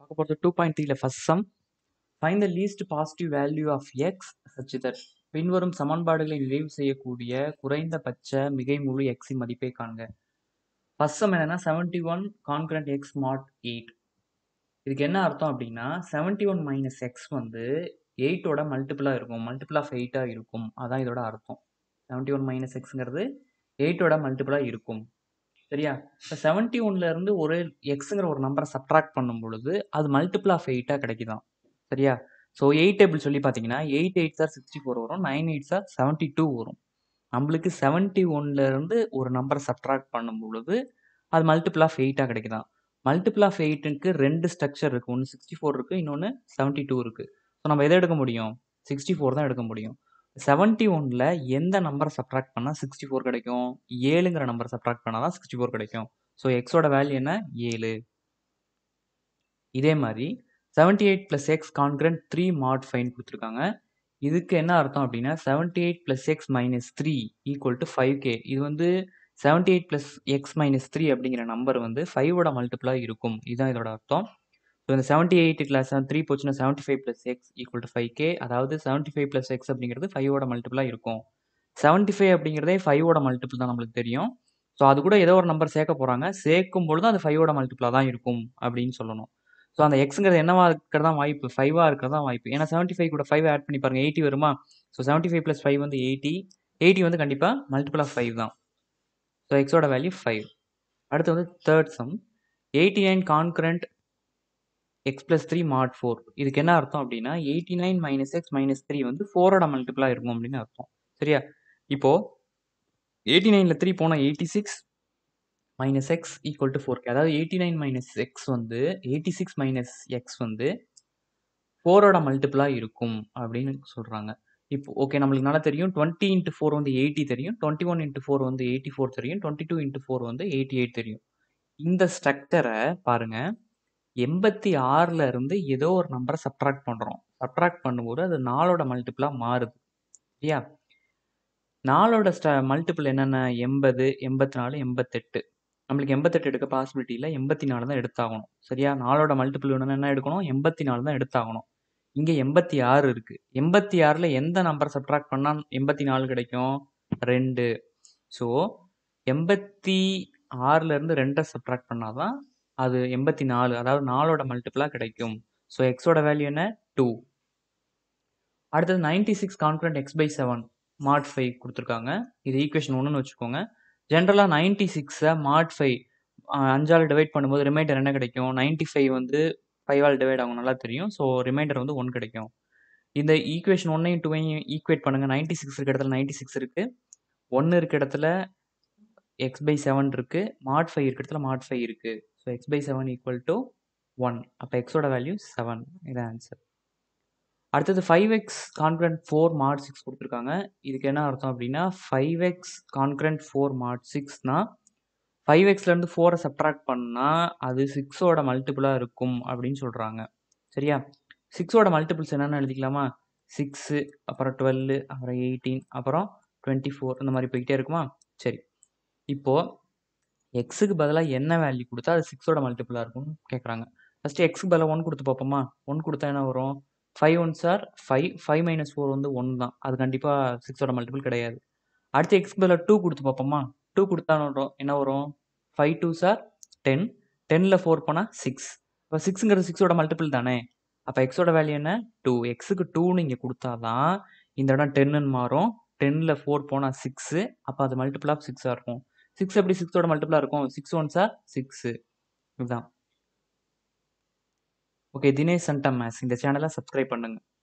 பார்க்க போகிறது two point த்ரீல first sum find the least positive value of X such that பின்வரும் சமன்பாடுகளை நிறைவு செய்யக்கூடிய குறைந்தபட்ச மிகை முழு எக்ஸின் மதிப்பை காண்க ஃபர்ஸ்ட் சம் என்னன்னா seventy one congruent X mod eight இதுக்கு என்ன அர்த்தம் அப்படின்னா செவன்டி ஒன் மைனஸ் எக்ஸ் வந்து எயிட்டோட மல்டிபிளாக இருக்கும் மல்டிபிள் ஆஃப் எயிட்டாக இருக்கும் அதான் இதோட அர்த்தம் செவன்டி ஒன் மைனஸ் எக்ஸுங்கிறது எயிட்டோட மல்டிபிளாக இருக்கும் சரியா இப்போ செவன்ட்டி இருந்து ஒரு எக்ஸுங்கிற ஒரு நம்பரை சப்ட்ராக்ட் பண்ணும் பொழுது அது மல்டிபிள் ஆஃப் எயிட்டாக கிடைக்குதான் சரியா ஸோ எயிட் டேபிள் சொல்லி பார்த்தீங்கன்னா எயிட் எயிட் சார் சிக்ஸ்டி ஃபோர் வரும் நைன் எயிட் சார் செவன்ட்டி டூ வரும் நம்மளுக்கு செவன்ட்டி இருந்து ஒரு நம்பரை சப்ட்ராக்ட் பண்ணும் பொழுது அது மல்டிபிள் ஆஃப் எயிட்டாக கிடைக்குதான் மல்டிபிள் ஆஃப் எயிட்டுக்கு ரெண்டு ஸ்ட்ரக்சர் இருக்குது ஒன்று சிக்ஸ்டி ஃபோர் இருக்குது இன்னொன்று செவன்ட்டி டூ இருக்குது ஸோ நம்ம எதை எடுக்க முடியும் சிக்ஸ்டி ஃபோர் தான் எடுக்க முடியும் செவன்ட்டி ஒனில் எந்த நம்பரை சப்ட்ராக்ட் பண்ணால் சிக்ஸ்டி ஃபோர் கிடைக்கும் ஏழுங்கிற நம்பரை சப்ட்ராக்ட் பண்ணால் தான் சிக்ஸ்டி ஃபோர் கிடைக்கும் ஸோ எக்ஸோட வேல்யூ என்ன ஏழு இதே மாதிரி seventy eight plus X congruent three mod five கொடுத்துருக்காங்க இதுக்கு என்ன அர்த்தம் அப்படின்னா seventy eight plus X minus three equal to five K இது வந்து seventy eight plus X minus three அப்படிங்கிற நம்பர் வந்து ஃபைவோட மல்டிபிளாக இருக்கும் இதுதான் இதோட அர்த்தம் ஸோ இந்த செவன்ட்டி எயிட் கிளாஸ் த்ரீ போச்சுன்னா seventy five plus X equal to five K அதாவது செவன்ட்டி ஃபைவ் ப்ளஸ் எக்ஸ் அப்படிங்கிறது ஃபைவோட மல்டிபிளாக இருக்கும் செவன்ட்டி ஃபைவ் அப்படிங்கிறதே ஃபைவோட மல்டிபிள் தான் நம்மளுக்கு தெரியும் ஸோ அது கூட ஏதோ ஒரு நம்பர் சேர்க்க போகிறாங்க சேர்க்கும் பொழுது அது ஃபைவோட மல்டிபிளாக தான் இருக்கும் அப்படின்னு சொல்லணும் ஸோ அந்த எக்ஸுங்கிறது என்னவா இருக்கிறதா வாய்ப்பு ஃபைவாக இருக்கிறதா வாய்ப்பு ஏன்னா செவன்ட்டி ஃபைவ் கூட ஃபைவ் ஆட் பண்ணி பாருங்க எயிட்டி வருமா so seventy five plus five வந்து எயிட்டி எயிட்டி வந்து கண்டிப்பாக மல்டிபிள் ஆஃப் ஃபைவ் தான் ஸோ எக்ஸோட வேல்யூ ஃபைவ் அடுத்து வந்து third sum eighty nine congruent X plus three mod four இதுக்கு என்ன அர்த்தம் அப்படின்னா eighty nine minus X minus three வந்து ஃபோரோட மல்டிபிளாக இருக்கும் அப்படின்னு அர்த்தம் சரியா இப்போ எயிட்டி நைனில் த்ரீ போனால் eighty six minus X equal to four K அதாவது எயிட்டி நைன் மைனஸ் எக்ஸ் வந்து எயிட்டி சிக்ஸ் மைனஸ் எக்ஸ் வந்து ஃபோரோட மல்டிபிளாக இருக்கும் அப்படின்னு சொல்கிறாங்க இப்போ ஓகே நம்மளுக்கு நல்லா தெரியும் டுவெண்ட்டி இன்ட்டு ஃபோர் வந்து எயிட்டி தெரியும் டுவெண்ட்டி ஒன் இன்ட்டு ஃபோர் வந்து எயிட்டி ஃபோர் தெரியும் டுவெண்ட்டி டூ இன்ட்டு ஃபோர் வந்து எயிட்டி எயிட் தெரியும் இந்த ஸ்ட்ரக்சரை பாருங்க எண்பத்தி ஆறுல இருந்து ஏதோ ஒரு நம்பரை சப்ட்ராக்ட் பண்ணுறோம் சப்ட்ராக்ட் பண்ணும்போது அது நாலோட மல்டிபிளாக மாறுது சரியா நாலோட ஸ்ட மல்டிபிள் என்னென்ன எண்பது எண்பத்தி நாலு எண்பத்தெட்டு நம்மளுக்கு எண்பத்தெட்டு எடுக்க பாசிபிலிட்டி இல்லை எண்பத்தி நாலு தான் எடுத்தாகணும் சரியா நாலோட மல்டிபிள் வேணும்னா என்ன எடுக்கணும் எண்பத்தி நாலு தான் எடுத்தாகணும் இங்கே எண்பத்தி ஆறு இருக்கு எண்பத்தி ஆறில் எந்த நம்பர் சப்ட்ராக்ட் பண்ணால் எண்பத்தி நாலு கிடைக்கும் ரெண்டு ஸோ எண்பத்தி ஆறுல இருந்து ரெண்டை சப்ட்ராக்ட் பண்ணாதான் அது எண்பத்தி நாலு அதாவது நாலோட மல்டிபிளாக கிடைக்கும் ஸோ எக்ஸோட வேல்யூ என்ன டூ அடுத்தது ninety six congruent X by seven mod five கொடுத்துருக்காங்க இது ஈக்குவேஷன் ஒன்றுன்னு வச்சுக்கோங்க ஜென்ரலாக நைன்டி சிக்ஸை மாட் ஃபைவ் அஞ்சால் டிவைட் பண்ணும்போது ரிமைண்டர் என்ன கிடைக்கும் நைன்டி ஃபைவ் வந்து ஃபைவால் டிவைட் ஆகும் நல்லா தெரியும் ஸோ ரிமைண்டர் வந்து ஒன் கிடைக்கும் இந்த ஈக்குவேஷன் ஒன்னையும் டூவையும் ஈக்குவேட் பண்ணுங்கள் நைன்டி சிக்ஸ் இருக்க இடத்துல நைன்டி சிக்ஸ் இருக்குது ஒன்று இருக்க இடத்துல எக்ஸ் பை செவன் இருக்குது மாட் ஃபைவ் இருக்க இடத்துல மாட் ஃபைவ் இருக்குது so X by seven equal to one அப்போ எக்ஸோட வேல்யூ செவன் இதான் ஆன்சர் அடுத்தது five X congruent four mod six கொடுத்துருக்காங்க இதுக்கு என்ன அர்த்தம் அப்படின்னா five X congruent four mod சிக்ஸ்னா ஃபைவ் எக்ஸ்லேருந்து ஃபோரை சப்ட்ராக்ட் பண்ணால் அது சிக்ஸோட மல்டிபிளாக இருக்கும் அப்படின்னு சொல்கிறாங்க சரியா சிக்ஸோட மல்டிபிள்ஸ் என்னென்னு எழுதிக்கலாமா சிக்ஸு அப்புறம் டுவெல்லு அப்புறம் எயிட்டீன் அப்புறம் டுவெண்ட்டி ஃபோர் இந்த மாதிரி போய்கிட்டே இருக்குமா சரி இப்போது எக்ஸுக்கு பதிலாக என்ன வேல்யூ கொடுத்தா அது சிக்ஸோட மல்டிபிளாக இருக்கும்னு கேட்குறாங்க ஃபஸ்ட்டு எக்ஸுக்கு பதிலாக ஒன் கொடுத்து பார்ப்போமா ஒன் கொடுத்தா என்ன வரும் ஃபைவ் ஒன் சார் ஃபைவ் ஃபைவ் மைனஸ் ஃபோர் வந்து ஒன் தான் அது கண்டிப்பாக சிக்ஸோட மல்டிபிள் கிடையாது அடுத்து எக்ஸ்க்கு பதிலாக டூ கொடுத்து பார்ப்போமா டூ கொடுத்தா வரும் என்ன வரும் ஃபைவ் டூ சார் டென் டென்னில் ஃபோர் போனால் சிக்ஸ் இப்போ சிக்ஸுங்கிறது சிக்ஸோட மல்டிபிள் தானே அப்போ எக்ஸோட வேல்யூ என்ன டூ எக்ஸுக்கு டூன்னு இங்கே கொடுத்தா தான் இந்த இடம் டென்னுன்னு மாறும் டென்னில் ஃபோர் போனால் சிக்ஸு அப்போ அது மல்டிபிள் ஆஃப் சிக்ஸாக இருக்கும் சிக்ஸ் எப்படி சிக்ஸோட மல்டிபிளாக இருக்கும் சிக்ஸ் ஒன் சார் சிக்ஸு இதுதான் ஓகே தினேஷ் சன்டம் மேத்ஸ் இந்த சேனலை சப்ஸ்கிரைப் பண்ணுங்கள்